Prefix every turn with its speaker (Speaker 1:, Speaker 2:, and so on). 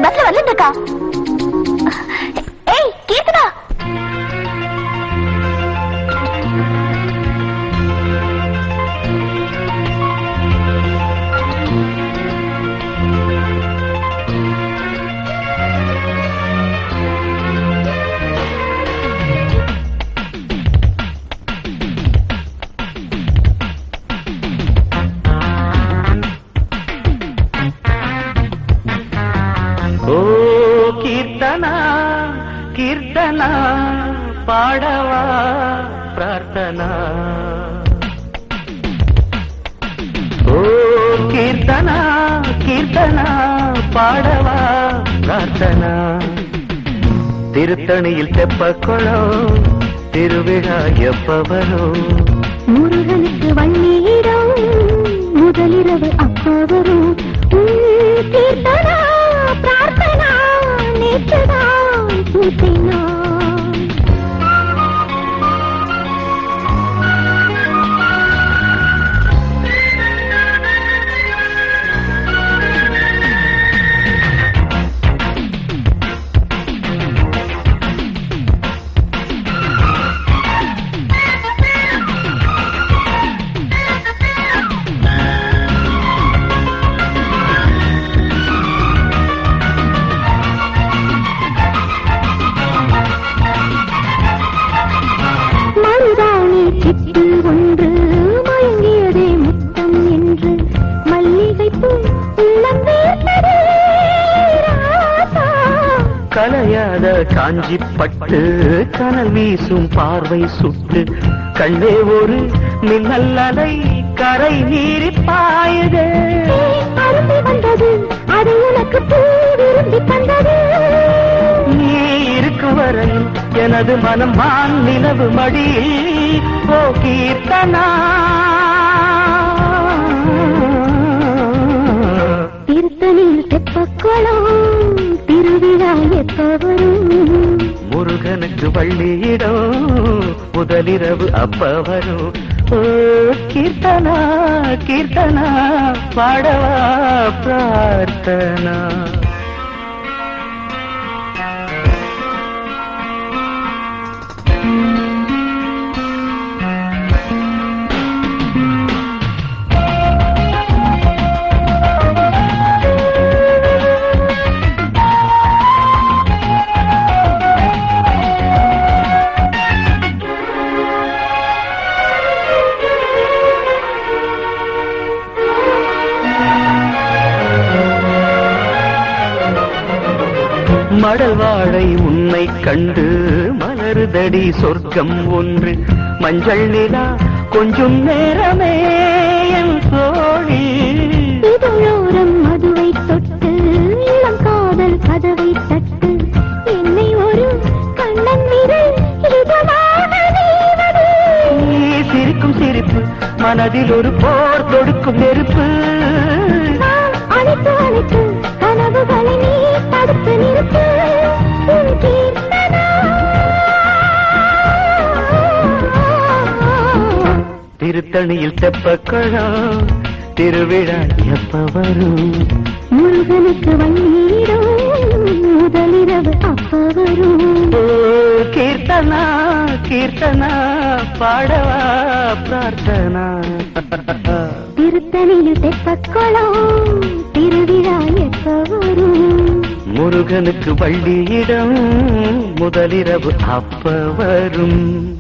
Speaker 1: பஸ்ல வந்துட்டு இருக்கா ஏய் கீர்த்தனா
Speaker 2: ஓ கீர்த்தனா கீர்த்தனா பாடவா பிரார்த்தனா ஓ கீர்த்தனா கீர்த்தனா பாடவா பிரார்த்தனா திருத்தணியில் தெப்பக்குளம் திருவிழா எப்ப வரும்
Speaker 1: முருகனுக்கு வள்ளியிடம் முதலிரவு அப்ப வரும் உன் கீர்த்தனா பிரார்த்தனா நேற்றுதான் பூத்தினா மருதாணி சிட்டு ஒன்று மயங்கியதே முத்தம் என்று மல்லிகைப்பூ உள்ளம் வேர்த்ததே ராசா.
Speaker 2: கலையாத காஞ்சி பட்டு கனல் வீசும் பார்வை சுட்டு கண்ணே ஒரு மின்னல் அலை கரை நீரி பாயுதே
Speaker 1: அரும்பி வந்தது அது உனக்கு பூ விரும்பி தந்தது
Speaker 2: நீ இருக்கும் வரையில் எனது மனம் வான் நிலவு மடியில் ஓ கீர்த்தனா
Speaker 1: திருத்தணியில் தெப்பக்குளம் திருவிழா எப்ப வரும்
Speaker 2: முருகனுக்கு வள்ளியிடம் முதலிரவு அப்ப வரும் ஓ கீர்த்தனா கீர்த்தனா பாடவா பிரார்த்தனா மடல் வாழை உன்னை கண்டு மலருதடி சொர்க்கம் ஒன்று மஞ்சள் நிலா கொஞ்சம் நேரமே என் தோழி
Speaker 1: இதழோரம் மதுவை தொட்டு இளம் காதல் கதவை தட்டு என்னை ஒரு கண்ணன் விரல் இதமாக நீவது
Speaker 2: நீ சிரிக்கும் சிரிப்பு மனதில் ஒரு போர் தொடுக்கும் நெருப்பு
Speaker 1: நான் அழைத்து அழைத்து கனவுகளை நீ தடுத்து நிறுத்து உன் கீர்த்தனா
Speaker 2: திருத்தணியில் தெப்பக்குளம் திருவிழா எப்ப வரும்
Speaker 1: முருகனுக்கு வண்ணீரும் முதலிரவு அப்ப வரும்
Speaker 2: ஓ கீர்த்தனா கீர்த்தனா பாடவா பிரார்த்தனா
Speaker 1: திருத்தணியில் தெப்பக்குளம் திருவிழா எப்ப வரும்
Speaker 2: முருகனுக்கு வள்ளியிடம் முதலிரவு அப்ப வரும்